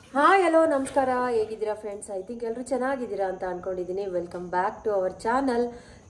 hi hello ನಮಸ್ಕಾರ ಹೇಗಿದ್ದೀರಾ friends I think ಎಲ್ಲರೂ ಚೆನ್ನಾಗಿದ್ದೀರಾ ಅಂತ ಅನ್ಕೊಂಡಿದ್ದೀನಿ welcome back to our channel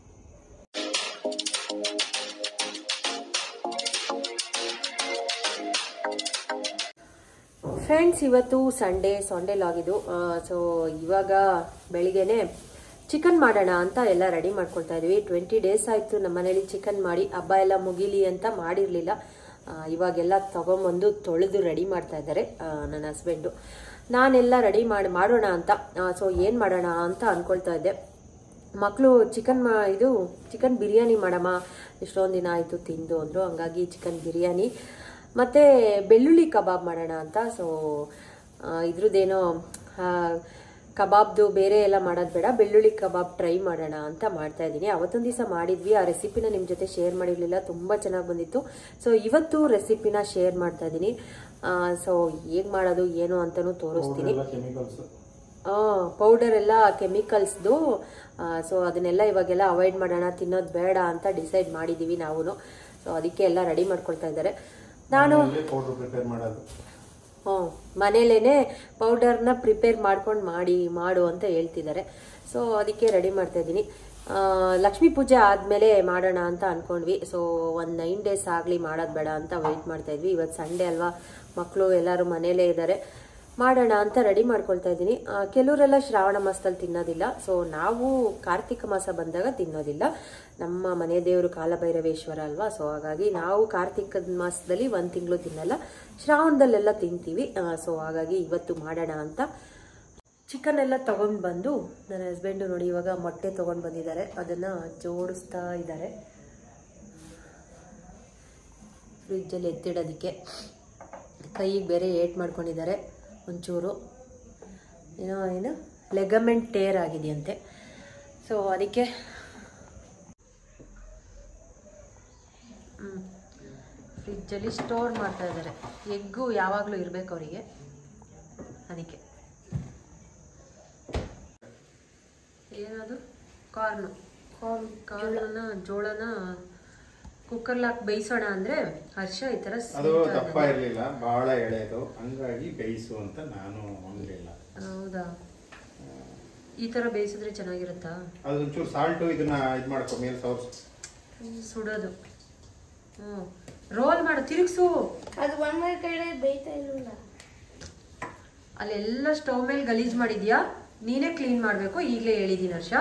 friends ಇವತ್ತು ಸಂಡೇ ಸಂಡೇ ಲಾಗಿದು ಸೊ ಇವಾಗ ಬೆಳಿಗ್ಗೆನೆ ಚಿಕನ್ ಮಾಡೋಣ ಅಂತ ಎಲ್ಲ ರೆಡಿ ಮಾಡ್ಕೊಳ್ತಾ ಇದೀವಿ ಟ್ವೆಂಟಿ ಡೇಸ್ ಆಯಿತು ನಮ್ಮ ಮನೇಲಿ ಚಿಕನ್ ಮಾಡಿ ಹಬ್ಬ ಎಲ್ಲ ಮುಗಿಲಿ ಅಂತ ಮಾಡಿರಲಿಲ್ಲ ಇವಾಗೆಲ್ಲ ತಗೊಂಬಂದು ತೊಳೆದು ರೆಡಿ ಮಾಡ್ತಾ ಇದ್ದಾರೆ ಆ, ನನ್ನ ಹಸ್ಬೆಂಡು ನಾನೆಲ್ಲ ರೆಡಿ ಮಾಡಿ ಮಾಡೋಣ ಅಂತ ಸೊ ಏನು ಮಾಡೋಣ ಅಂತ ಅನ್ಕೊಳ್ತಾ ಇದ್ದೆ ಮಕ್ಕಳು ಚಿಕನ್ ಮಾ ಇದು ಚಿಕನ್ ಬಿರಿಯಾನಿ ಮಾಡಮ್ಮ ಎಷ್ಟೊಂದು ದಿನ ಆಯಿತು ತಿಂದು ಅಂದರು ಹಂಗಾಗಿ ಚಿಕನ್ ಬಿರಿಯಾನಿ ಮತ್ತು ಬೆಳ್ಳುಳ್ಳಿ ಕಬಾಬ್ ಮಾಡೋಣ ಅಂತ ಸೊ ಇದ್ರದ್ದೇನೋ ಕಬಾಬ್ದು ಬೇರೆ ಎಲ್ಲ ಮಾಡೋದು ಬೇಡ ಬೆಳ್ಳುಳ್ಳಿ ಕಬಾಬ್ ಟ್ರೈ ಮಾಡೋಣ ಅಂತ ಮಾಡ್ತಾ ಇದ್ದೀನಿ ಅವತ್ತೊಂದು ದಿವಸ ಮಾಡಿದ್ವಿ ಆ ರೆಸಿಪಿನ ನಿಮ್ಮ ಜೊತೆ ಶೇರ್ ಮಾಡಿರಲಿಲ್ಲ ತುಂಬ ಚೆನ್ನಾಗಿ ಬಂದಿತ್ತು ಸೊ ಇವತ್ತು ರೆಸಿಪಿನ ಶೇರ್ ಮಾಡ್ತಾ ಇದ್ದೀನಿ ಸೊ ಹೇಗೆ ಮಾಡೋದು ಏನು ಅಂತಲೂ ತೋರಿಸ್ತೀನಿ ಕೆಮಿಕಲ್ಸ್ ಪೌಡರ್ ಎಲ್ಲ ಕೆಮಿಕಲ್ಸ್ದು ಸೊ ಅದನ್ನೆಲ್ಲ ಇವಾಗೆಲ್ಲ ಅವಾಯ್ಡ್ ಮಾಡೋಣ ತಿನ್ನೋದು ಬೇಡ ಅಂತ ಡಿಸೈಡ್ ಮಾಡಿದ್ದೀವಿ ನಾವು ಸೊ ಅದಕ್ಕೆ ಎಲ್ಲ ರೆಡಿ ಮಾಡ್ಕೊಳ್ತಾ ಇದ್ದಾರೆ ನಾನು ಪೌಡರ್ ಪ್ರಿಪೇರ್ ಮಾಡೋದು ಹ್ಞೂ ಮನೇಲೇನೆ ಪೌಡರ್ನ ಪ್ರಿಪೇರ್ ಮಾಡ್ಕೊಂಡು ಮಾಡಿ ಮಾಡು ಅಂತ ಹೇಳ್ತಿದ್ದಾರೆ ಸೊ ಅದಕ್ಕೆ ರೆಡಿ ಮಾಡ್ತಾ ಇದ್ದೀನಿ ಆ, ಲಕ್ಷ್ಮೀ ಪೂಜೆ ಆದಮೇಲೆ ಮಾಡೋಣ ಅಂತ ಅನ್ಕೊಂಡ್ವಿ ಸೊ ಒಂದು ನೈನ್ ಡೇಸ್ ಆಗಲಿ ಮಾಡೋದು ಬೇಡ ಅಂತ ವೆಯ್ಟ್ ಮಾಡ್ತಾ ಇದ್ವಿ ಇವತ್ತು ಸಂಡೇ ಅಲ್ವಾ ಮಕ್ಕಳು ಎಲ್ಲರೂ ಮನೇಲೇ ಇದ್ದಾರೆ ಮಾಡೋಣ ಅಂತ ರೆಡಿ ಮಾಡ್ಕೊಳ್ತಾ ಇದ್ದೀನಿ ಆ, ಕೆಲವರೆಲ್ಲ ಶ್ರಾವಣ ಮಾಸದಲ್ಲಿ ತಿನ್ನೋದಿಲ್ಲ ಸೊ ನಾವು ಕಾರ್ತಿಕ ಮಾಸ ಬಂದಾಗ ತಿನ್ನೋದಿಲ್ಲ ನಮ್ಮ ಮನೆ ದೇವರು ಕಾಲಭೈರವೇಶ್ವರ ಅಲ್ವಾ ಸೊ ಹಾಗಾಗಿ ನಾವು ಕಾರ್ತಿಕದ ಮಾಸದಲ್ಲಿ ಒಂದು ತಿಂಗಳು ತಿನ್ನಲ್ಲ ಶ್ರಾವಣದಲ್ಲೆಲ್ಲ ತಿಂತೀವಿ ಸೊ ಹಾಗಾಗಿ ಇವತ್ತು ಮಾಡೋಣ ಅಂತ ಚಿಕನ್ ಎಲ್ಲ ತಗೊಂಡು ಬಂದು ನನ್ನ ಹಸ್ಬೆಂಡು ನೋಡಿ ಇವಾಗ ಮೊಟ್ಟೆ ತಗೊಂಡು ಬಂದಿದ್ದಾರೆ ಅದನ್ನು ಜೋಡಿಸ್ತಾ ಇದ್ದಾರೆ ಫ್ರಿಜ್ಜಲ್ಲಿ ಎತ್ತಿಡೋದಕ್ಕೆ ಕೈಗೆ ಬೇರೆ ಏಟ್ ಮಾಡ್ಕೊಂಡಿದ್ದಾರೆ ಒಂಚೂರು ಏನೋ ಏನು ಲೆಗಮೆಂಟ್ ಟೇರ್ ಆಗಿದೆಯಂತೆ ಸೊ ಅದಕ್ಕೆ ಹ್ಞೂ ಫ್ರಿಜ್ಜಲ್ಲಿ ಸ್ಟೋರ್ ಮಾಡ್ತಾ ಇದ್ದಾರೆ ಎಗ್ಗು ಯಾವಾಗಲೂ ಇರಬೇಕು ಅವರಿಗೆ ಅದಕ್ಕೆ ಏನದು ಕಾರ್ನು ಕಾರ್ನ ಜೋಳನ ಕುಕ್ಕರ್ಲಿ ಹಾಕಿ ಬೇಯಿಸೋಣ ಅಂದರೆ ಹರ್ಷ ಈ ಥರ ಅದು ಸೀತಾ ದಪ್ಪ ಇರ್ಲಿಲ್ಲ ಬಹಳ ಎಳೆದು ಹಂಗಾಗಿ ಬೇಯಿಸು ಅಂತ ನಾನು ಅಂದಿಲ್ಲ ಹೌದಾ ಈ ಥರ ಬೇಯಿಸಿದ್ರೆ ಚೆನ್ನಾಗಿರುತ್ತಾ ಅದು ಒಂಚೂರು ಸಾಲ್ಟು ಇದನ್ನ ಇದು ಮಾಡ್ಕೊ ಮೇಲೆ ಸೌರ್ಸ್ ಸುಡೋದು ಹ್ಞೂ ರೋಲ್ ಮಾಡು ತಿರುಗಿಸು ಅದು ಒಂದೇ ಕಡೆ ಬೇಯ್ತಾ ಇರಲಿಲ್ಲ ಅಲ್ಲೆಲ್ಲ ಸ್ಟವ್ ಮೇಲೆ ಗಲೀಜ್ ಮಾಡಿದ್ಯಾ ನೀನೇ ಕ್ಲೀನ್ ಮಾಡಬೇಕು ಈಗಲೇ ಹೇಳಿದ್ದೀನಿ ಹರ್ಷ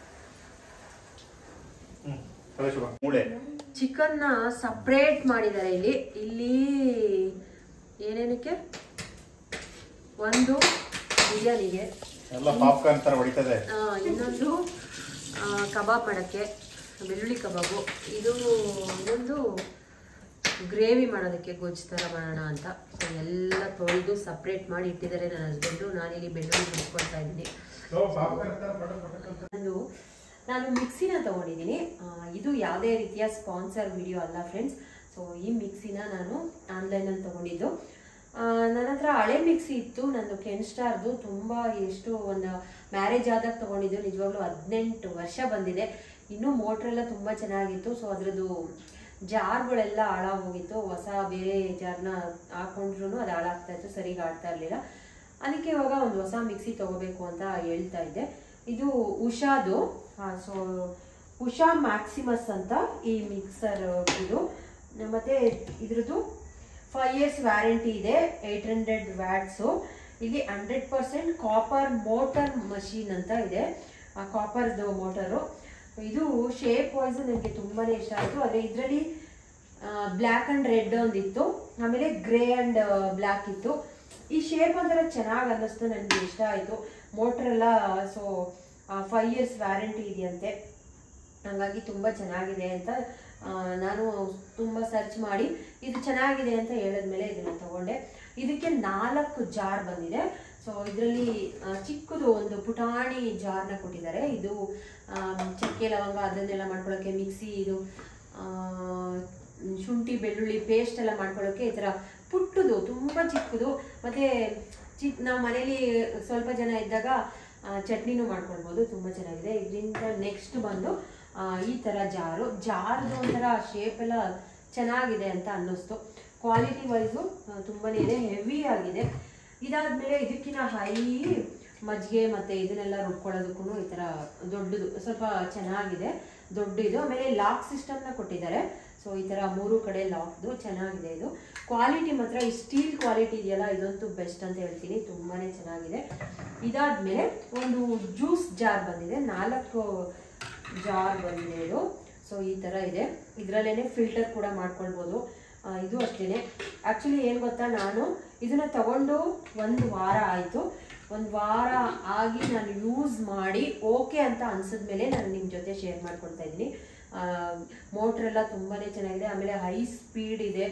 ಮೂಳೆ ಚಿಕನ್ನ ಸಪ್ರೇಟ್ ಮಾಡಿದ್ದಾರೆ ಇಲ್ಲಿ ಇಲ್ಲಿ ಏನೇನಕ್ಕೆ ಒಂದು ಬಿರಿಯಾನಿಗೆ ಎಲ್ಲ ಪಾಪ್ಕಾರ್ನ್ ತರ ಹೊಡಿತದೆ ಆ, ಇನ್ನೊಂದು ಆ, ಕಬಾಬ್ ಮಾಡೋಕ್ಕೆ ಬೆಳ್ಳುಳ್ಳಿ ಕಬಾಬು ಇದು ಇನ್ನೊಂದು ಗ್ರೇವಿ ಮಾಡೋದಕ್ಕೆ ಗೊಜ್ಜು ಥರ ಮಾಡೋಣ ಅಂತ ಸೊ ಎಲ್ಲ ತೊಳೆದು ಸಪ್ರೇಟ್ ಮಾಡಿ ಇಟ್ಟಿದ್ದಾರೆ ನನ್ನ ಹಸ್ಬೆಂಡು ನಾನಿಲ್ಲಿ ಬೆಳ್ಳುಳ್ಳಿ ಮುಚ್ಕೊಳ್ತಾ ಇದ್ದೀನಿ ನಾನು ನಾನು ಮಿಕ್ಸಿನ ತಗೊಂಡಿದ್ದೀನಿ ಆ, ಇದು ಯಾವುದೇ ರೀತಿಯ ಸ್ಪಾನ್ಸರ್ ವಿಡಿಯೋ ಅಲ್ಲ ಫ್ರೆಂಡ್ಸ್ ಸೊ ಈ ಮಿಕ್ಸಿನ ನಾನು ಆನ್ಲೈನಲ್ಲಿ ತಗೊಂಡಿದ್ದು ಆ, ನನ್ನ ಹತ್ರ ಹಳೆ ಮಿಕ್ಸಿ ಇತ್ತು ನಂದು ಕೆನ್ಸ್ಟಾರ್ದು ತುಂಬ ಎಷ್ಟು ಒಂದು ಮ್ಯಾರೇಜ್ ಆದಾಗ ತಗೊಂಡಿದ್ದು ನಿಜವಾಗ್ಲೂ ಹದಿನೆಂಟು ವರ್ಷ ಬಂದಿದೆ ಇನ್ನೂ ಮೋಟ್ರೆಲ್ಲ ತುಂಬ ಚೆನ್ನಾಗಿತ್ತು ಸೊ ಅದ್ರದ್ದು ಜಾರ್ಗಳೆಲ್ಲ ಹಾಳಾಗೋಗಿತ್ತು ಹೊಸ ಬೇರೆ ಜಾರ್ನ ಹಾಕೊಂಡ್ರು ಅದು ಹಾಳಾಗ್ತಾ ಇತ್ತು ಸರಿಗೆ ಆಡ್ತಾ ಇರಲಿಲ್ಲ ಅದಕ್ಕೆ ಇವಾಗ ಒಂದು ಹೊಸ ಮಿಕ್ಸಿ ತಗೋಬೇಕು ಅಂತ ಹೇಳ್ತಾ ಇದ್ದೆ ಇದು ಉಷಾದು ಸೊ ಉಷಾ ಮ್ಯಾಕ್ಸಿಮಸ್ ಅಂತ ಈ ಮಿಕ್ಸರ್ ಇದು ಮತ್ತೆ ಇದ್ರದ್ದು ಫೈವ್ ಇಯರ್ಸ್ ವ್ಯಾರಂಟಿ ಇದೆ ಏಯ್ಟ್ ಹಂಡ್ರೆಡ್ ವ್ಯಾಟ್ಸು ಇಲ್ಲಿ hundred percent copper motor machine ಅಂತ ಇದೆ ಆ ಕಾಪರ್ದು ಮೋಟರು ಇದು ಶೇಪ್ ವೈಸು ನನಗೆ ತುಂಬಾ ಇಷ್ಟ ಆಯಿತು ಆದರೆ ಇದರಲ್ಲಿ ಬ್ಲ್ಯಾಕ್ ಆ್ಯಂಡ್ ರೆಡ್ ಒಂದಿತ್ತು ಆಮೇಲೆ ಗ್ರೇ ಆ್ಯಂಡ್ ಬ್ಲ್ಯಾಕ್ ಇತ್ತು ಈ ಶೇಪ್ ಒಂಥರ ಚೆನ್ನಾಗಿ ಅನ್ನಿಸ್ತು ನನಗೆ ಇಷ್ಟ ಆಯಿತು ಮೋಟ್ರ್ ಎಲ್ಲ ಸೊ ಫೈವ್ ಇಯರ್ಸ್ ವ್ಯಾರಂಟಿ ಇದೆಯಂತೆ ಹಾಗಾಗಿ ತುಂಬ ಚೆನ್ನಾಗಿದೆ ಅಂತ ಆ, ನಾನು ತುಂಬ ಸರ್ಚ್ ಮಾಡಿ ಇದು ಚೆನ್ನಾಗಿದೆ ಅಂತ ಹೇಳಿದ್ಮೇಲೆ ಇದನ್ನು ತಗೊಂಡೆ ಇದಕ್ಕೆ ನಾಲ್ಕು ಜಾರ್ ಬಂದಿದೆ ಸೊ ಇದರಲ್ಲಿ ಚಿಕ್ಕದು ಒಂದು ಪುಟಾಣಿ ಜಾರ್ನ ಕೊಟ್ಟಿದ್ದಾರೆ ಇದು ಆಮ್, ಚಕ್ಕೆ ಲವಂಗ ಅದನ್ನೆಲ್ಲ ಮಾಡ್ಕೊಳ್ಳೋಕ್ಕೆ ಮಿಕ್ಸಿ ಇದು ಆ, ಶುಂಠಿ ಬೆಳ್ಳುಳ್ಳಿ ಪೇಸ್ಟ್ ಎಲ್ಲ ಮಾಡ್ಕೊಳ್ಳೋಕ್ಕೆ ಈ ಥರ ಪುಟ್ಟದು ತುಂಬ ಚಿಕ್ಕದು ಮತ್ತು ಚಿಕ್ಕ ನಾವು ಮನೇಲಿ ಸ್ವಲ್ಪ ಜನ ಇದ್ದಾಗ ಆ, ಚಟ್ನಿನೂ ಮಾಡ್ಕೊಳ್ಬೋದು ತುಂಬ ಚೆನ್ನಾಗಿದೆ ಇದರಿಂದ ನೆಕ್ಸ್ಟ್ ಬಂದು ಆ, ಈ ಥರ ಜಾರು ಜಾರ್ದು ಒಂಥರ ಶೇಪ್ ಎಲ್ಲ ಚೆನ್ನಾಗಿದೆ ಅಂತ ಅನ್ನಿಸ್ತು ಕ್ವಾಲಿಟಿ ವೈಸು ತುಂಬಾ ಇದೆ ಹೆವಿ ಆಗಿದೆ ಇದಾದ್ಮೇಲೆ ಇದಕ್ಕಿಂತ ಹೈ ಮಜ್ಜಿಗೆ ಮತ್ತೆ ಇದನ್ನೆಲ್ಲ ರುಬ್ಕೊಳ್ಳೋದಕ್ಕೂ ಈ ಥರ ದೊಡ್ಡದು ಸ್ವಲ್ಪ ಚೆನ್ನಾಗಿದೆ ದೊಡ್ಡದು ಆಮೇಲೆ ಲಾಕ್ ಸಿಸ್ಟಮ್ನ ಕೊಟ್ಟಿದ್ದಾರೆ ಸೊ ಈ ಥರ ಮೂರು ಕಡೆ ಲಾಕ್ದು ಚೆನ್ನಾಗಿದೆ ಇದು ಕ್ವಾಲಿಟಿ ಮಾತ್ರ ಈ ಸ್ಟೀಲ್ ಕ್ವಾಲಿಟಿ ಇದೆಯಲ್ಲ ಇದಂತೂ ಬೆಸ್ಟ್ ಅಂತ ಹೇಳ್ತೀನಿ ತುಂಬಾ ಚೆನ್ನಾಗಿದೆ ಇದಾದ್ಮೇಲೆ ಒಂದು ಜ್ಯೂಸ್ ಜಾರ್ ಬಂದಿದೆ ನಾಲ್ಕು ಜಾರ್ ಬಂದಿದೆ ಇದು ಸೊ ಈ ಥರ ಇದೆ ಇದರಲ್ಲೇ ಫಿಲ್ಟರ್ ಕೂಡ ಮಾಡ್ಕೊಳ್ಬೋದು ಆ, ಇದು ಅಷ್ಟೇ ಆ್ಯಕ್ಚುಲಿ ಏನು ಗೊತ್ತಾ ನಾನು ಇದನ್ನು ತಗೊಂಡು ಒಂದು ವಾರ ಆಯಿತು ಒಂದು ವಾರ ಆಗಿ ನಾನು ಯೂಸ್ ಮಾಡಿ ಓಕೆ ಅಂತ ಅನ್ಸಿದ್ಮೇಲೆ ನಾನು ನಿಮ್ಮ ಜೊತೆ ಶೇರ್ ಮಾಡ್ಕೊಳ್ತಾ ಇದ್ದೀನಿ ಮೋಟ್ರೆಲ್ಲ ತುಂಬಾ ಚೆನ್ನಾಗಿದೆ ಆಮೇಲೆ ಹೈ ಸ್ಪೀಡ್ ಇದೆ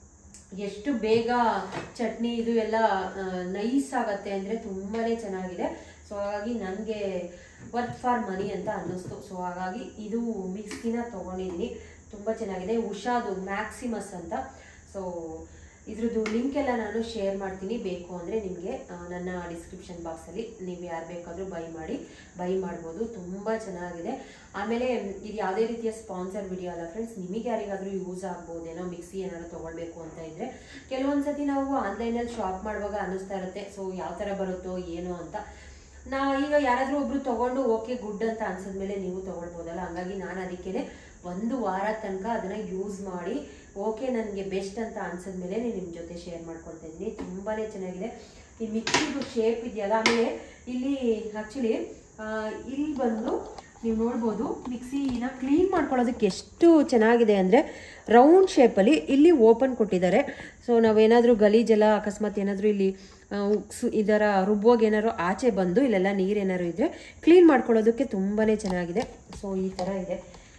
ಎಷ್ಟು ಬೇಗ ಚಟ್ನಿ ಇದು ಎಲ್ಲ ನೈಸ್ ಆಗತ್ತೆ ಅಂದರೆ ತುಂಬಾ ಚೆನ್ನಾಗಿದೆ ಸೊ ಹಾಗಾಗಿ ನನಗೆ ವರ್ತ್ ಫಾರ್ ಮನಿ ಅಂತ ಅನ್ನಿಸ್ತು ಸೊ ಹಾಗಾಗಿ ಇದು ಮಿಕ್ಸಿನ ತೊಗೊಂಡಿದ್ದೀನಿ ತುಂಬ ಚೆನ್ನಾಗಿದೆ ಉಷಾದು ಮ್ಯಾಕ್ಸಿಮಸ್ ಅಂತ ಸೊ ಇದ್ರದ್ದು ಲಿಂಕ್ ಎಲ್ಲ ನಾನು ಶೇರ್ ಮಾಡ್ತೀನಿ ಬೇಕು ಅಂದರೆ ನಿಮಗೆ ನನ್ನ ಡಿಸ್ಕ್ರಿಪ್ಷನ್ ಬಾಕ್ಸಲ್ಲಿ ನೀವು ಯಾರು ಬೇಕಾದರೂ ಬೈ ಮಾಡಿ ಬೈ ಮಾಡ್ಬೋದು ತುಂಬ ಚೆನ್ನಾಗಿದೆ ಆಮೇಲೆ ಇದು ಯಾವುದೇ ರೀತಿಯ ಸ್ಪಾನ್ಸರ್ ವಿಡಿಯೋ ಅಲ್ಲ ಫ್ರೆಂಡ್ಸ್ ನಿಮಗೆ ಯಾರಿಗಾದರೂ ಯೂಸ್ ಆಗ್ಬೋದೇನೋ ಮಿಕ್ಸಿ ಏನಾದ್ರು ತೊಗೊಳ್ಬೇಕು ಅಂತ ಇದ್ದರೆ ಕೆಲವೊಂದು ಸತಿ ನಾವು ಆನ್ಲೈನಲ್ಲಿ ಶಾಪ್ ಮಾಡುವಾಗ ಅನ್ನಿಸ್ತಾ ಇರುತ್ತೆ ಸೊ ಯಾವ ಥರ ಬರುತ್ತೋ ಏನೋ ಅಂತ ನಾ ಈಗ ಯಾರಾದರೂ ಒಬ್ರು ತಗೊಂಡು ಓಕೆ ಗುಡ್ ಅಂತ ಅನ್ಸಿದ್ಮೇಲೆ ನೀವು ತಗೊಳ್ಬೋದಲ್ಲ ಹಂಗಾಗಿ ನಾನು ಅದಕ್ಕೆ ಒಂದು ವಾರ ತನಕ ಅದನ್ನ ಯೂಸ್ ಮಾಡಿ ಓಕೆ ನನಗೆ ಬೆಸ್ಟ್ ಅಂತ ಅನ್ಸಿದ್ಮೇಲೆ ನಿಮ್ಮ ಜೊತೆ ಶೇರ್ ಮಾಡ್ಕೊಳ್ತಾ ಇದ್ದೀನಿ ತುಂಬಾ ಚೆನ್ನಾಗಿದೆ ಈ ಮಿಕ್ಸಿದು ಶೇಪ್ ಇದೆಯಲ್ಲ ಆಮೇಲೆ ಇಲ್ಲಿ ಆ್ಯಕ್ಚುಲಿ ಇಲ್ಲಿ ಬಂದು ನೀವು ನೋಡ್ಬೋದು ಮಿಕ್ಸಿನ ಕ್ಲೀನ್ ಮಾಡ್ಕೊಳ್ಳೋದಕ್ಕೆ ಎಷ್ಟು ಚೆನ್ನಾಗಿದೆ ಅಂದರೆ ರೌಂಡ್ ಶೇಪಲ್ಲಿ ಇಲ್ಲಿ ಓಪನ್ ಕೊಟ್ಟಿದ್ದಾರೆ ಸೊ ನಾವೇನಾದರೂ ಗಲೀಜೆಲ್ಲ ಅಕಸ್ಮಾತ್ ಏನಾದರೂ ಇಲ್ಲಿ ಆ, ಉಕ್ಸು ಇದರ ರುಬ್ಬೋಗಿ ಏನಾದ್ರು ಆಚೆ ಬಂದು ಇಲ್ಲೆಲ್ಲ ನೀರು ಏನಾದ್ರು ಇದ್ದರೆ ಕ್ಲೀನ್ ಮಾಡ್ಕೊಳ್ಳೋದಕ್ಕೆ ತುಂಬಾ ಚೆನ್ನಾಗಿದೆ ಸೊ ಈ ಥರ ಇದೆ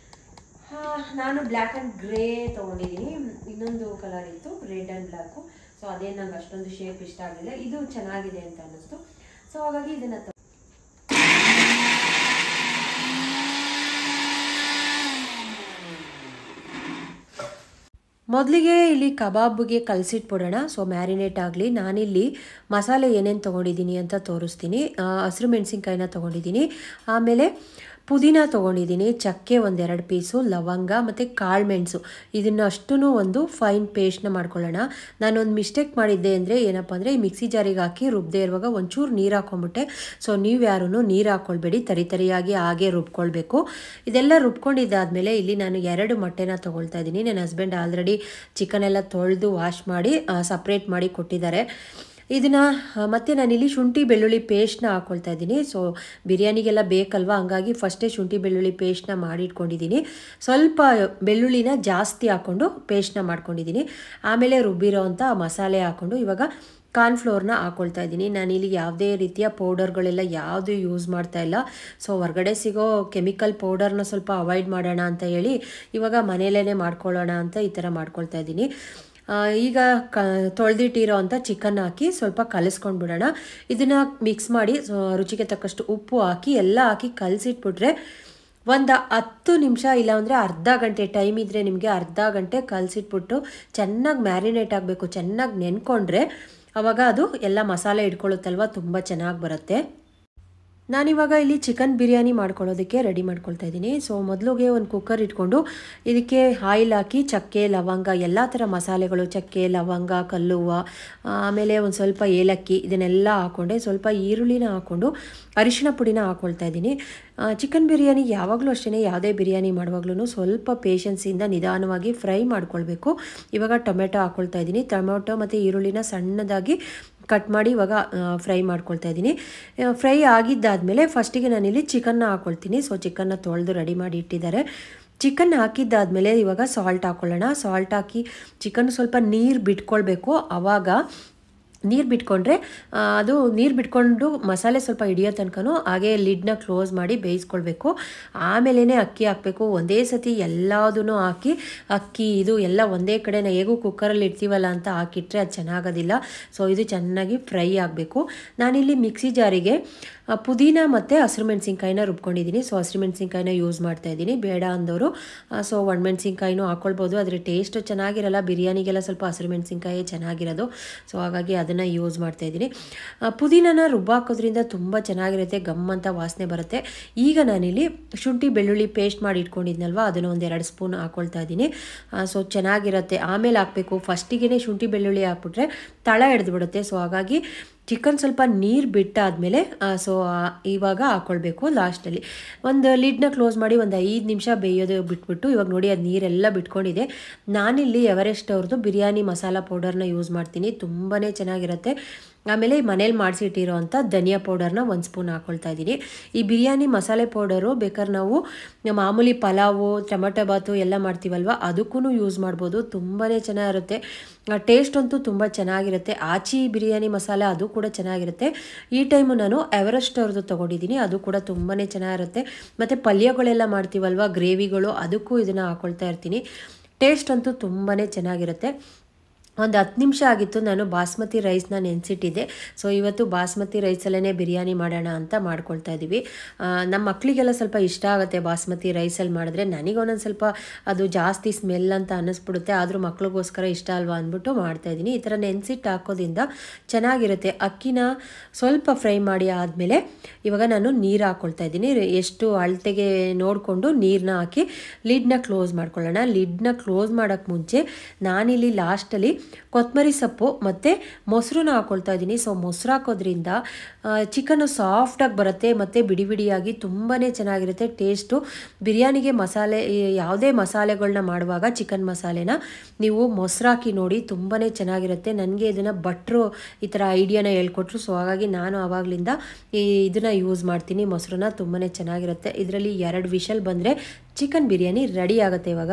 ಆ, ನಾನು ಬ್ಲ್ಯಾಕ್ ಆ್ಯಂಡ್ ಗ್ರೇ ತೊಗೊಂಡಿದ್ದೀನಿ ಇನ್ನೊಂದು ಕಲರ್ ಇತ್ತು ರೆಡ್ ಆ್ಯಂಡ್ ಬ್ಲ್ಯಾಕು ಸೊ ಅದೇ ನಂಗೆ ಅಷ್ಟೊಂದು ಶೇಪ್ ಇಷ್ಟ ಆಗಲಿಲ್ಲ ಇದು ಚೆನ್ನಾಗಿದೆ ಅಂತ ಅನ್ನಿಸ್ತು ಸೊ ಹಾಗಾಗಿ ಇದನ್ನು ಮೊದಲಿಗೆ ಇಲ್ಲಿ ಕಬಾಬ್ಗೆ ಕಲಸಿಟ್ಬಿಡೋಣ ಸೊ ಮ್ಯಾರಿನೇಟ್ ಆಗಲಿ ನಾನಿಲ್ಲಿ ಮಸಾಲೆ ಏನೇನು ತೊಗೊಂಡಿದ್ದೀನಿ ಅಂತ ತೋರಿಸ್ತೀನಿ ಆ, ಹಸಿರು ಮೆಣಸಿನ್ಕಾಯಿನ ತೊಗೊಂಡಿದ್ದೀನಿ ಆಮೇಲೆ ಪುದೀನ ತೊಗೊಂಡಿದ್ದೀನಿ ಚಕ್ಕೆ ಒಂದೆರಡು ಪೀಸು ಲವಂಗ ಮತ್ತು ಕಾಳು ಮೆಣಸು ಇದನ್ನು ಅಷ್ಟೂ ಒಂದು ಫೈನ್ ಪೇಸ್ಟ್ನ ಮಾಡ್ಕೊಳ್ಳೋಣ ನಾನೊಂದು ಮಿಸ್ಟೇಕ್ ಮಾಡಿದ್ದೆ ಅಂದರೆ ಏನಪ್ಪ ಅಂದರೆ ಈ ಮಿಕ್ಸಿ ಜಾರಿಗೆ ಹಾಕಿ ರುಬ್ಬದೇ ಇರುವಾಗ ಒಂಚೂರು ನೀರು ಹಾಕೊಂಡ್ಬಿಟ್ಟೆ ಸೊ ನೀವು ಯಾರೂ ನೀರು ಹಾಕ್ಕೊಳ್ಬೇಡಿ ತರಿ ತರಿಯಾಗಿ ಹಾಗೆ ರುಬ್ಕೊಳ್ಬೇಕು ಇದೆಲ್ಲ ರುಬ್ಕೊಂಡಿದ್ದಾದಮೇಲೆ ಇಲ್ಲಿ ನಾನು ಎರಡು ಮೊಟ್ಟೆನ ತೊಗೊಳ್ತಾ ಇದ್ದೀನಿ ನನ್ನ ಹಸ್ಬೆಂಡ್ ಆಲ್ರೆಡಿ ಚಿಕನ್ ಎಲ್ಲ ತೊಳೆದು ವಾಶ್ ಮಾಡಿ ಸಪ್ರೇಟ್ ಮಾಡಿ ಕೊಟ್ಟಿದ್ದಾರೆ ಇದನ್ನು ಮತ್ತೆ ನಾನಿಲ್ಲಿ ಶುಂಠಿ ಬೆಳ್ಳುಳ್ಳಿ ಪೇಸ್ಟ್ನ ಹಾಕ್ಕೊಳ್ತಾ ಇದ್ದೀನಿ ಸೊ ಬಿರಿಯಾನಿಗೆಲ್ಲ ಬೇಕಲ್ವಾ ಹಂಗಾಗಿ ಫಸ್ಟೇ ಶುಂಠಿ ಬೆಳ್ಳುಳ್ಳಿ ಪೇಸ್ಟ್ನ ಮಾಡಿ ಇಟ್ಕೊಂಡಿದ್ದೀನಿ ಸ್ವಲ್ಪ ಬೆಳ್ಳುಳ್ಳಿನ ಜಾಸ್ತಿ ಹಾಕ್ಕೊಂಡು ಪೇಸ್ಟ್ನ ಮಾಡ್ಕೊಂಡಿದ್ದೀನಿ ಆಮೇಲೆ ರುಬ್ಬಿರೋ ಅಂಥ ಮಸಾಲೆ ಹಾಕ್ಕೊಂಡು ಇವಾಗ ಕಾರ್ನ್ಫ್ಲೋರ್ನ ಹಾಕ್ಕೊಳ್ತಾ ಇದ್ದೀನಿ ನಾನಿಲ್ಲಿ ಯಾವುದೇ ರೀತಿಯ ಪೌಡರ್ಗಳೆಲ್ಲ ಯಾವುದು ಯೂಸ್ ಮಾಡ್ತಾ ಇಲ್ಲ ಸೊ ಹೊರಗಡೆ ಸಿಗೋ ಕೆಮಿಕಲ್ ಪೌಡರ್ನ ಸ್ವಲ್ಪ ಅವಾಯ್ಡ್ ಮಾಡೋಣ ಅಂತ ಹೇಳಿ ಇವಾಗ ಮನೆಯಲ್ಲೇ ಮಾಡ್ಕೊಳ್ಳೋಣ ಅಂತ ಈ ಥರ ಮಾಡ್ಕೊಳ್ತಾ ಇದ್ದೀನಿ ಆ, ಈಗ ಕ ತೊಳೆದಿಟ್ಟಿರೋ ಅಂಥ ಚಿಕನ್ ಹಾಕಿ ಸ್ವಲ್ಪ ಕಲಿಸ್ಕೊಂಡು ಬಿಡೋಣ ಇದನ್ನು ಮಿಕ್ಸ್ ಮಾಡಿ ಸೊ ರುಚಿಗೆ ತಕ್ಕಷ್ಟು ಉಪ್ಪು ಹಾಕಿ ಎಲ್ಲ ಹಾಕಿ ಕಲಸಿಟ್ಬಿಟ್ರೆ ಒಂದು ಹತ್ತು ನಿಮಿಷ ಇಲ್ಲಾಂದರೆ ಅರ್ಧ ಗಂಟೆ ಟೈಮ್ ಇದ್ದರೆ ನಿಮಗೆ ಅರ್ಧ ಗಂಟೆ ಕಲಸಿಟ್ಬಿಟ್ಟು ಚೆನ್ನಾಗಿ ಮ್ಯಾರಿನೇಟ್ ಆಗಬೇಕು ಚೆನ್ನಾಗಿ ನೆನ್ಕೊಂಡ್ರೆ ಆವಾಗ ಅದು ಎಲ್ಲ ಮಸಾಲೆ ಇಟ್ಕೊಳ್ಳುತ್ತಲ್ವ ತುಂಬ ಚೆನ್ನಾಗಿ ಬರುತ್ತೆ ನಾನಿವಾಗ ಇಲ್ಲಿ ಚಿಕನ್ ಬಿರಿಯಾನಿ ಮಾಡ್ಕೊಳ್ಳೋದಕ್ಕೆ ರೆಡಿ ಮಾಡ್ಕೊಳ್ತಾ ಇದ್ದೀನಿ ಸೊ ಮೊದಲಿಗೆ ಒಂದು ಕುಕ್ಕರ್ ಇಟ್ಕೊಂಡು ಇದಕ್ಕೆ ಆಯಿಲ್ ಹಾಕಿ ಚಕ್ಕೆ ಲವಂಗ ಎಲ್ಲ ಥರ ಮಸಾಲೆಗಳು ಚಕ್ಕೆ ಲವಂಗ ಕಲ್ಲುವ ಆಮೇಲೆ ಒಂದು ಸ್ವಲ್ಪ ಏಲಕ್ಕಿ ಇದನ್ನೆಲ್ಲ ಹಾಕ್ಕೊಂಡೆ ಸ್ವಲ್ಪ ಈರುಳ್ಳಿನ ಹಾಕ್ಕೊಂಡು ಅರಿಶಿಣ ಪುಡಿನ ಹಾಕ್ಕೊಳ್ತಾ ಇದ್ದೀನಿ ಚಿಕನ್ ಬಿರಿಯಾನಿ ಯಾವಾಗಲೂ ಅಷ್ಟೇ ಯಾವುದೇ ಬಿರಿಯಾನಿ ಮಾಡುವಾಗ್ಲೂ ಸ್ವಲ್ಪ ಪೇಷನ್ಸಿಂದ ನಿಧಾನವಾಗಿ ಫ್ರೈ ಮಾಡ್ಕೊಳ್ಬೇಕು ಇವಾಗ ಟೊಮೆಟೊ ಹಾಕ್ಕೊಳ್ತಾ ಇದ್ದೀನಿ ಟೊಮೆಟೊ ಮತ್ತು ಈರುಳ್ಳಿನ ಸಣ್ಣದಾಗಿ ಕಟ್ ಮಾಡಿ ಇವಾಗ ಫ್ರೈ ಮಾಡ್ಕೊಳ್ತಾ ಇದ್ದೀನಿ ಫ್ರೈ ಆಗಿದ್ದಾದಮೇಲೆ ಫಸ್ಟಿಗೆ ನಾನಿಲ್ಲಿ ಚಿಕನ್ನ ಹಾಕ್ಕೊಳ್ತೀನಿ ಸೊ ಚಿಕನ್ನ ತೊಳೆದು ರೆಡಿ ಮಾಡಿ ಇಟ್ಟಿದ್ದಾರೆ ಚಿಕನ್ ಹಾಕಿದ್ದಾದಮೇಲೆ ಇವಾಗ ಸಾಲ್ಟ್ ಹಾಕ್ಕೊಳ್ಳೋಣ ಸಾಲ್ಟ್ ಹಾಕಿ ಚಿಕನ್ ಸ್ವಲ್ಪ ನೀರು ಬಿಟ್ಕೊಳ್ಬೇಕು ಆವಾಗ ನೀರು ಬಿಟ್ಕೊಂಡ್ರೆ ಆ, ಅದು ನೀರು ಬಿಟ್ಕೊಂಡು ಮಸಾಲೆ ಸ್ವಲ್ಪ ಹಿಡಿಯೋ ತನಕನೂ ಹಾಗೆ ಲಿಡ್ನ ಕ್ಲೋಸ್ ಮಾಡಿ ಬೇಯಿಸ್ಕೊಳ್ಬೇಕು ಆಮೇಲೆ ಅಕ್ಕಿ ಹಾಕಬೇಕು ಒಂದೇ ಸತಿ ಎಲ್ಲದೂ ಹಾಕಿ ಅಕ್ಕಿ ಇದು ಎಲ್ಲ ಒಂದೇ ಕಡೆ ನಾ ಹೇಗೂ ಕುಕ್ಕರಲ್ಲಿ ಇಡ್ತೀವಲ್ಲ ಅಂತ ಹಾಕಿಟ್ರೆ ಅದು ಚೆನ್ನಾಗೋದಿಲ್ಲ ಸೊ ಇದು ಚೆನ್ನಾಗಿ ಫ್ರೈ ಆಗಬೇಕು ನಾನಿಲ್ಲಿ ಮಿಕ್ಸಿ ಜಾರಿಗೆ ಆ, ಪುದೀನ ಮತ್ತು ಹಸಿರು ಮೆಣಸಿನ್ಕಾಯಿನ ರುಬ್ಕೊಂಡಿದ್ದೀನಿ ಸೊ ಹಸಿರು ಮೆಣಸಿನ್ಕಾಯಿನ ಯೂಸ್ ಮಾಡ್ತಾ ಇದ್ದೀನಿ ಬೇಡ ಅಂದವರು ಸೊ ಒಣಮೆಣಸಿನ್ಕಾಯಿನೂ ಹಾಕ್ಕೊಳ್ಬೋದು ಆದರೆ ಟೇಸ್ಟು ಚೆನ್ನಾಗಿರಲ್ಲ ಬಿರಿಯಾನಿಗೆಲ್ಲ ಸ್ವಲ್ಪ ಹಸಿರು ಮೆಣಸಿನ್ಕಾಯಿ ಚೆನ್ನಾಗಿರೋದು ಸೊ ಹಾಗಾಗಿ ಅದನ್ನು ಯೂಸ್ ಮಾಡ್ತಾ ಇದ್ದೀನಿ ಆ, ಪುದೀನನ ರುಬ್ಬಾಕೋದ್ರಿಂದ ತುಂಬ ಚೆನ್ನಾಗಿರುತ್ತೆ ಗಮ್ ಅಂತ ವಾಸನೆ ಬರುತ್ತೆ ಈಗ ನಾನಿಲ್ಲಿ ಶುಂಠಿ ಬೆಳ್ಳುಳ್ಳಿ ಪೇಸ್ಟ್ ಮಾಡಿ ಇಟ್ಕೊಂಡಿದ್ನಲ್ವ ಅದನ್ನು ಒಂದು ಎರಡು ಸ್ಪೂನ್ ಹಾಕ್ಕೊಳ್ತಾ ಇದ್ದೀನಿ ಸೊ ಚೆನ್ನಾಗಿರುತ್ತೆ ಆಮೇಲೆ ಹಾಕಬೇಕು ಫಸ್ಟಿಗೆ ಶುಂಠಿ ಬೆಳ್ಳುಳ್ಳಿ ಹಾಕ್ಬಿಟ್ರೆ ತಳ ಹಿಡಿದು ಬಿಡುತ್ತೆ ಸೊ ಹಾಗಾಗಿ ಚಿಕನ್ ಸ್ವಲ್ಪ ನೀರು ಬಿಟ್ಟಾದಮೇಲೆ ಸೊ ಇವಾಗ ಹಾಕ್ಕೊಳ್ಬೇಕು ಲಾಸ್ಟಲ್ಲಿ ಒಂದು ಲಿಡ್ನ ಕ್ಲೋಸ್ ಮಾಡಿ ಒಂದು ಐದು ನಿಮಿಷ ಬೇಯೋದು ಬಿಟ್ಬಿಟ್ಟು ಇವಾಗ ನೋಡಿ ಅದು ನೀರೆಲ್ಲ ಬಿಟ್ಕೊಂಡಿದೆ ನಾನಿಲ್ಲಿ ಎವರೆಸ್ಟ್ ಅವ್ರದ್ದು ಬಿರಿಯಾನಿ ಮಸಾಲ ಪೌಡರ್ನ ಯೂಸ್ ಮಾಡ್ತೀನಿ ತುಂಬಾ ಚೆನ್ನಾಗಿರುತ್ತೆ ಆಮೇಲೆ ಮನೇಲಿ ಮಾಡಿಸಿಟ್ಟಿರೋ ಅಂಥ ಧನಿಯಾ ಪೌಡರ್ನ ಒಂದು ಸ್ಪೂನ್ ಹಾಕ್ಕೊಳ್ತಾ ಇದ್ದೀನಿ ಈ ಬಿರಿಯಾನಿ ಮಸಾಲೆ ಪೌಡರು ಬೇಕಾದ್ರೆ ನಾವು ಮಾಮೂಲಿ ಪಲಾವು ಟೊಮೆಟೊ ಬಾತು ಎಲ್ಲ ಮಾಡ್ತೀವಲ್ವ ಅದಕ್ಕೂ ಯೂಸ್ ಮಾಡ್ಬೋದು ತುಂಬಾ ಚೆನ್ನಾಗಿರುತ್ತೆ ಟೇಸ್ಟ್ ಅಂತೂ ತುಂಬ ಚೆನ್ನಾಗಿರುತ್ತೆ ಆಚಿ ಬಿರಿಯಾನಿ ಮಸಾಲೆ ಅದು ಕೂಡ ಚೆನ್ನಾಗಿರುತ್ತೆ ಈ ಟೈಮು ನಾನು ಎವರೆಸ್ಟ್ ಅವ್ರದ್ದು ತೊಗೊಂಡಿದ್ದೀನಿ ಅದು ಕೂಡ ತುಂಬಾ ಚೆನ್ನಾಗಿರುತ್ತೆ ಮತ್ತು ಪಲ್ಯಗಳೆಲ್ಲ ಮಾಡ್ತೀವಲ್ವ ಗ್ರೇವಿಗಳು ಅದಕ್ಕೂ ಇದನ್ನು ಹಾಕ್ಕೊಳ್ತಾ ಇರ್ತೀನಿ ಟೇಸ್ಟ್ ಅಂತೂ ತುಂಬಾ ಚೆನ್ನಾಗಿರುತ್ತೆ ಒಂದು ಹತ್ತು ನಿಮಿಷ ಆಗಿತ್ತು ನಾನು ಬಾಸ್ಮತಿ ರೈಸ್ನ ನೆನೆಸಿಟ್ಟಿದ್ದೆ ಸೊ ಇವತ್ತು ಬಾಸ್ಮತಿ ರೈಸಲ್ಲೇ ಬಿರಿಯಾನಿ ಮಾಡೋಣ ಅಂತ ಮಾಡ್ಕೊಳ್ತಾ ಇದ್ದೀವಿ ಆ, ನಮ್ಮ ಮಕ್ಕಳಿಗೆಲ್ಲ ಸ್ವಲ್ಪ ಇಷ್ಟ ಆಗುತ್ತೆ ಬಾಸ್ಮತಿ ರೈಸಲ್ಲಿ ಮಾಡಿದ್ರೆ ನನಗೆ ಒಂದೊಂದು ಸ್ವಲ್ಪ ಅದು ಜಾಸ್ತಿ ಸ್ಮೆಲ್ ಅಂತ ಅನ್ನಿಸ್ಬಿಡುತ್ತೆ ಆದರೂ ಮಕ್ಳಿಗೋಸ್ಕರ ಇಷ್ಟ ಅಲ್ವಾ ಅಂದ್ಬಿಟ್ಟು ಮಾಡ್ತಾಯಿದ್ದೀನಿ ಈ ಥರ ನೆನೆಸಿಟ್ಟು ಹಾಕೋದ್ರಿಂದ ಚೆನ್ನಾಗಿರುತ್ತೆ ಅಕ್ಕಿನ ಸ್ವಲ್ಪ ಫ್ರೈ ಮಾಡಿ ಆದಮೇಲೆ ಇವಾಗ ನಾನು ನೀರು ಹಾಕ್ಕೊಳ್ತಾ ಇದ್ದೀನಿ ಎಷ್ಟು ಅಳತೆಗೆ ನೋಡಿಕೊಂಡು ನೀರನ್ನ ಹಾಕಿ ಲಿಡ್ನ ಕ್ಲೋಸ್ ಮಾಡ್ಕೊಳ್ಳೋಣ ಲಿಡ್ನ ಕ್ಲೋಸ್ ಮಾಡೋಕ್ಕೆ ಮುಂಚೆ ನಾನಿಲ್ಲಿ ಲಾಸ್ಟಲ್ಲಿ ಕೊತ್ತಂಬರಿ ಸೊಪ್ಪು ಮತ್ತು ಮೊಸರನ್ನ ಹಾಕ್ಕೊಳ್ತಾ ಇದ್ದೀನಿ ಸೊ ಮೊಸರು ಹಾಕೋದ್ರಿಂದ ಚಿಕನ್ನು ಸಾಫ್ಟಾಗಿ ಬರುತ್ತೆ ಮತ್ತು ಬಿಡಿ ಬಿಡಿಯಾಗಿ ತುಂಬಾ ಚೆನ್ನಾಗಿರುತ್ತೆ ಟೇಸ್ಟು ಬಿರಿಯಾನಿಗೆ ಮಸಾಲೆ ಈ ಯಾವುದೇ ಮಸಾಲೆಗಳನ್ನ ಮಾಡುವಾಗ ಚಿಕನ್ ಮಸಾಲೆನ ನೀವು ಮೊಸರು ಹಾಕಿ ನೋಡಿ ತುಂಬಾ ಚೆನ್ನಾಗಿರುತ್ತೆ ನನಗೆ ಇದನ್ನು ಭಟ್ರು ಈ ಥರ ಐಡಿಯಾನ ಹೇಳ್ಕೊಟ್ರು ಸೊ ಹಾಗಾಗಿ ನಾನು ಆವಾಗಲಿಂದ ಈ ಇದನ್ನು ಯೂಸ್ ಮಾಡ್ತೀನಿ ಮೊಸರನ್ನ ತುಂಬಾ ಚೆನ್ನಾಗಿರುತ್ತೆ ಇದರಲ್ಲಿ ಎರಡು ವಿಷಲ್ ಬಂದರೆ ಚಿಕನ್ ಬಿರಿಯಾನಿ ರೆಡಿ ಆಗುತ್ತೆ ಇವಾಗ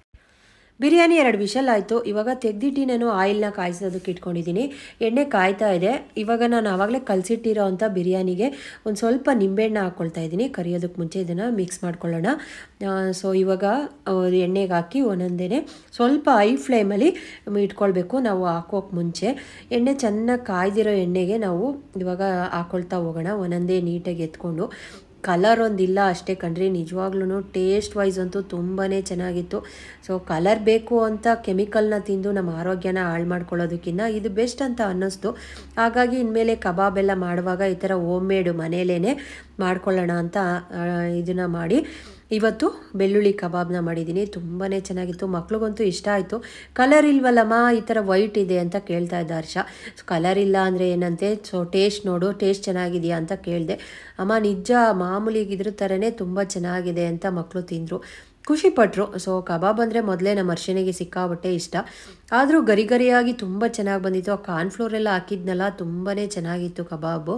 ಬಿರಿಯಾನಿ ಎರಡು ವಿಷಲ್ ಆಯಿತು ಇವಾಗ ತೆಗ್ದಿಟ್ಟು ನಾನು ಆಯಿಲ್ನ ಕಾಯಿಸೋದಕ್ಕೆ ಇಟ್ಕೊಂಡಿದ್ದೀನಿ ಎಣ್ಣೆ ಕಾಯ್ತಾ ಇದೆ ಇವಾಗ ನಾನು ಆವಾಗಲೇ ಕಲಸಿಟ್ಟಿರೋ ಅಂಥ ಬಿರಿಯಾನಿಗೆ ಒಂದು ಸ್ವಲ್ಪ ನಿಂಬೆಹಣ್ಣು ಹಾಕ್ಕೊಳ್ತಾ ಇದ್ದೀನಿ ಕರಿಯೋದಕ್ಕೆ ಮುಂಚೆ ಇದನ್ನು ಮಿಕ್ಸ್ ಮಾಡ್ಕೊಳ್ಳೋಣ ಸೊ ಇವಾಗ ಆ, ಎಣ್ಣೆಗೆ ಹಾಕಿ ಒಂದೊಂದೇ ಸ್ವಲ್ಪ ಐ ಫ್ಲೇಮಲ್ಲಿ ಇಟ್ಕೊಳ್ಬೇಕು ನಾವು ಹಾಕೋಕೆ ಮುಂಚೆ ಎಣ್ಣೆ ಚೆನ್ನಾಗಿ ಕಾಯ್ದಿರೋ ಎಣ್ಣೆಗೆ ನಾವು ಇವಾಗ ಹಾಕ್ಕೊಳ್ತಾ ಹೋಗೋಣ ಒಂದೊಂದೇ ನೀಟಾಗಿ ಎತ್ಕೊಂಡು ಕಲರ್ ಒಂದಿಲ್ಲ ಅಷ್ಟೇ ಕಣ್ರಿ ನಿಜವಾಗ್ಲೂ ಟೇಸ್ಟ್ ವೈಸ್ ಅಂತೂ ತುಂಬಾ ಚೆನ್ನಾಗಿತ್ತು ಸೊ ಕಲರ್ ಬೇಕು ಅಂತ ಕೆಮಿಕಲ್ನ ತಿಂದು ನಮ್ಮ ಆರೋಗ್ಯನ ಹಾಳು ಮಾಡ್ಕೊಳ್ಳೋದಕ್ಕಿಂತ ಇದು ಬೆಸ್ಟ್ ಅಂತ ಅನ್ನಿಸ್ತು ಹಾಗಾಗಿ ಇನ್ಮೇಲೆ ಕಬಾಬ್ ಎಲ್ಲ ಮಾಡುವಾಗ ಈ ಥರ ಹೋಮ್ ಮೇಡು ಮನೇಲೇ ಮಾಡ್ಕೊಳ್ಳೋಣ ಅಂತ ಇದನ್ನು ಮಾಡಿ ಇವತ್ತು ಬೆಳ್ಳುಳ್ಳಿ ಕಬಾಬ್ನ ಮಾಡಿದ್ದೀನಿ ತುಂಬಾ ಚೆನ್ನಾಗಿತ್ತು ಮಕ್ಳಿಗಂತೂ ಇಷ್ಟ ಆಯಿತು ಕಲರ್ ಇಲ್ವಲ್ಲಮ್ಮ ಈ ಥರ ವೈಟ್ ಇದೆ ಅಂತ ಕೇಳ್ತಾ ಇದ್ದ ಹರ್ಷ ಸೊ ಕಲರ್ ಇಲ್ಲ ಅಂದರೆ ಏನಂತೆ ಸೊ ಟೇಸ್ಟ್ ನೋಡು ಟೇಸ್ಟ್ ಚೆನ್ನಾಗಿದೆಯಾ ಅಂತ ಕೇಳಿದೆ ಅಮ್ಮ ನಿಜ ಮಾಮೂಲಿ ಇದ್ರ ಥರನೇ ತುಂಬ ಚೆನ್ನಾಗಿದೆ ಅಂತ ಮಕ್ಕಳು ತಿಂದರು ಖುಷಿಪಟ್ಟರು ಸೊ ಕಬಾಬ್ ಅಂದರೆ ಮೊದಲೇ ನಮ್ಮ ಅರ್ಶನಿಗೆ ಸಿಕ್ಕಾಬಟ್ಟೆ ಇಷ್ಟ ಆದರೂ ಗರಿ ಗರಿಯಾಗಿ ತುಂಬ ಚೆನ್ನಾಗಿ ಬಂದಿತ್ತು ಆ ಕಾರ್ನ್ಫ್ಲೋರ್ ಎಲ್ಲ ಹಾಕಿದ್ನಲ್ಲ ತುಂಬಾ ಚೆನ್ನಾಗಿತ್ತು ಕಬಾಬು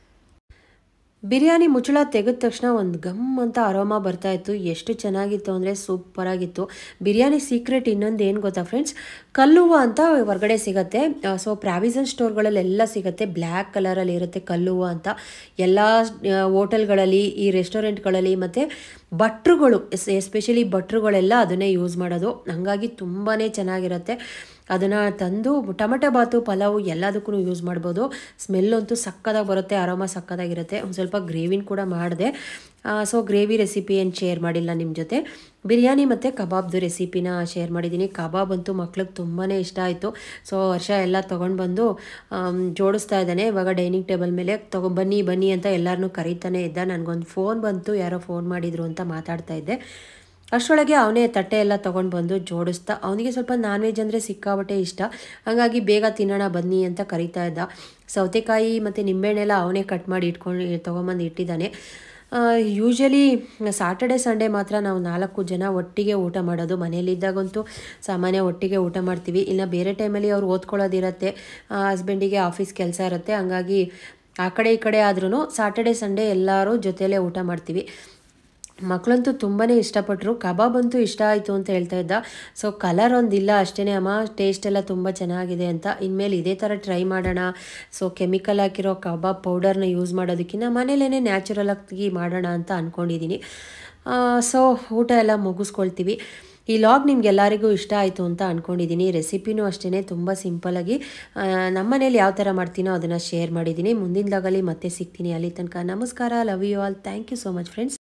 ಬಿರಿಯಾನಿ ಮುಚ್ಚಳ ತೆಗೆದ ತಕ್ಷಣ ಒಂದು ಗಮ್ ಅಂತ ಅರೋಮಾ ಬರ್ತಾ ಇತ್ತು ಎಷ್ಟು ಚೆನ್ನಾಗಿತ್ತು ಅಂದರೆ ಸೂಪರಾಗಿತ್ತು ಬಿರಿಯಾನಿ ಸೀಕ್ರೆಟ್ ಇನ್ನೊಂದು ಏನು ಗೊತ್ತಾ ಫ್ರೆಂಡ್ಸ್ ಕಲ್ಲುವ ಅಂತ ಹೊರಗಡೆ ಸಿಗುತ್ತೆ ಸೊ ಪ್ರಾವಿಸನ್ ಸ್ಟೋರ್ಗಳಲ್ಲೆಲ್ಲ ಸಿಗುತ್ತೆ ಬ್ಲ್ಯಾಕ್ ಕಲರಲ್ಲಿ ಇರುತ್ತೆ ಕಲ್ಲುವ ಅಂತ ಎಲ್ಲ ಹೋಟೆಲ್ಗಳಲ್ಲಿ ಈ ರೆಸ್ಟೋರೆಂಟ್ಗಳಲ್ಲಿ ಮತ್ತು ಭಟ್ರುಗಳು ಎಸ್ಪೆಷಲಿ ಭಟ್ರುಗಳೆಲ್ಲ ಅದನ್ನೇ ಯೂಸ್ ಮಾಡೋದು ಹಾಗಾಗಿ ತುಂಬಾ ಚೆನ್ನಾಗಿರುತ್ತೆ ಅದನ್ನು ತಂದು ಟೊಮೆಟೊ ಬಾತು ಪಲಾವು ಎಲ್ಲದಕ್ಕೂ ಯೂಸ್ ಮಾಡ್ಬೋದು ಸ್ಮೆಲ್ ಅಂತೂ ಸಕ್ಕದಾಗಿ ಬರುತ್ತೆ ಆರಾಮ ಸಕ್ಕದಾಗಿರುತ್ತೆ ಒಂದು ಸ್ವಲ್ಪ ಗ್ರೇವಿನ ಕೂಡ ಮಾಡಿದೆ ಸೊ ಗ್ರೇವಿ ರೆಸಿಪಿ ಏನು ಶೇರ್ ಮಾಡಿಲ್ಲ ನಿಮ್ಮ ಜೊತೆ ಬಿರಿಯಾನಿ ಮತ್ತು ಕಬಾಬ್ದು ರೆಸಿಪಿನ ಶೇರ್ ಮಾಡಿದ್ದೀನಿ ಕಬಾಬ್ ಅಂತೂ ಮಕ್ಳಿಗೆ ತುಂಬಾ ಇಷ್ಟ ಆಯಿತು ಸೊ ವರ್ಷ ಎಲ್ಲ ತೊಗೊಂಡು ಬಂದು ಆಮ್, ಜೋಡಿಸ್ತಾ ಇದ್ದಾನೆ ಇವಾಗ ಡೈನಿಂಗ್ ಟೇಬಲ್ ಮೇಲೆ ತಗೊ ಬನ್ನಿ ಬನ್ನಿ ಅಂತ ಎಲ್ಲರನ್ನೂ ಕರೀತಾನೆ ಇದ್ದ ನನಗೊಂದು ಫೋನ್ ಬಂತು ಯಾರೋ ಫೋನ್ ಮಾಡಿದರು ಅಂತ ಮಾತಾಡ್ತಾ ಇದ್ದೆ ಅಷ್ಟರೊಳಗೆ ಅವನೇ ತಟ್ಟೆ ಎಲ್ಲ ತೊಗೊಂಡು ಬಂದು ಜೋಡಿಸ್ತಾ ಅವನಿಗೆ ಸ್ವಲ್ಪ ನಾನ್ ವೆಜ್ ಅಂದರೆ ಸಿಕ್ಕಾಬಟ್ಟೆ ಇಷ್ಟ ಹಾಗಾಗಿ ಬೇಗ ತಿನ್ನೋಣ ಬನ್ನಿ ಅಂತ ಕರಿತಾ ಇದ್ದ ಸೌತೆಕಾಯಿ ಮತ್ತು ನಿಂಬೆಹಣ್ಣೆಲ್ಲ ಅವನೇ ಕಟ್ ಮಾಡಿ ಇಟ್ಕೊಂಡು ತೊಗೊಂಬಂದು ಇಟ್ಟಿದ್ದಾನೆ ಯೂಶಲಿ ಸಾಟರ್ಡೆ ಸಂಡೇ ಮಾತ್ರ ನಾವು ನಾಲ್ಕು ಜನ ಒಟ್ಟಿಗೆ ಊಟ ಮಾಡೋದು ಮನೇಲಿದ್ದಾಗಂತೂ ಸಾಮಾನ್ಯ ಒಟ್ಟಿಗೆ ಊಟ ಮಾಡ್ತೀವಿ ಇಲ್ಲ ಬೇರೆ ಟೈಮಲ್ಲಿ ಅವ್ರು ಓದ್ಕೊಳ್ಳೋದಿರತ್ತೆ ಹಸ್ಬೆಂಡಿಗೆ ಆಫೀಸ್ ಕೆಲಸ ಇರುತ್ತೆ ಹಂಗಾಗಿ ಆ ಕಡೆ ಈ ಕಡೆ ಆದ್ರೂ ಸಾಟರ್ಡೆ ಸಂಡೇ ಎಲ್ಲರೂ ಜೊತೆಯಲ್ಲೇ ಊಟ ಮಾಡ್ತೀವಿ ಮಕ್ಕಳಂತೂ ತುಂಬಾ ಇಷ್ಟಪಟ್ಟರು ಕಬಾಬ್ ಅಂತೂ ಇಷ್ಟ ಆಯಿತು ಅಂತ ಹೇಳ್ತಾ ಇದ್ದ ಸೊ ಕಲರ್ ಒಂದಿಲ್ಲ ಅಷ್ಟೇ ಅಮ್ಮ ಟೇಸ್ಟ್ ಎಲ್ಲ ತುಂಬ ಚೆನ್ನಾಗಿದೆ ಅಂತ ಇನ್ಮೇಲೆ ಇದೇ ಥರ ಟ್ರೈ ಮಾಡೋಣ ಸೊ ಕೆಮಿಕಲ್ ಹಾಕಿರೋ ಕಬಾಬ್ ಪೌಡರ್ನ ಯೂಸ್ ಮಾಡೋದಕ್ಕಿಂತ ಮನೇಲೇ ನ್ಯಾಚುರಲ್ ಆಗಿ ಮಾಡೋಣ ಅಂತ ಅಂದ್ಕೊಂಡಿದ್ದೀನಿ ಸೊ ಊಟ ಎಲ್ಲ ಮುಗಿಸ್ಕೊಳ್ತೀವಿ ಈ ಲಾಗ್ ನಿಮ್ಗೆಲ್ಲರಿಗೂ ಇಷ್ಟ ಆಯಿತು ಅಂತ ಅಂದ್ಕೊಂಡಿದ್ದೀನಿ ರೆಸಿಪಿನೂ ಅಷ್ಟೇ ತುಂಬ ಸಿಂಪಲಾಗಿ ನಮ್ಮ ಮನೇಲಿ ಯಾವ ಥರ ಮಾಡ್ತೀನೋ ಅದನ್ನು ಶೇರ್ ಮಾಡಿದ್ದೀನಿ ಮುಂದಿನ ಲಾಗಲ್ಲಿ ಮತ್ತೆ ಸಿಗ್ತೀನಿ ಅಲ್ಲಿ ತನಕ ನಮಸ್ಕಾರ love you all thank you so much friends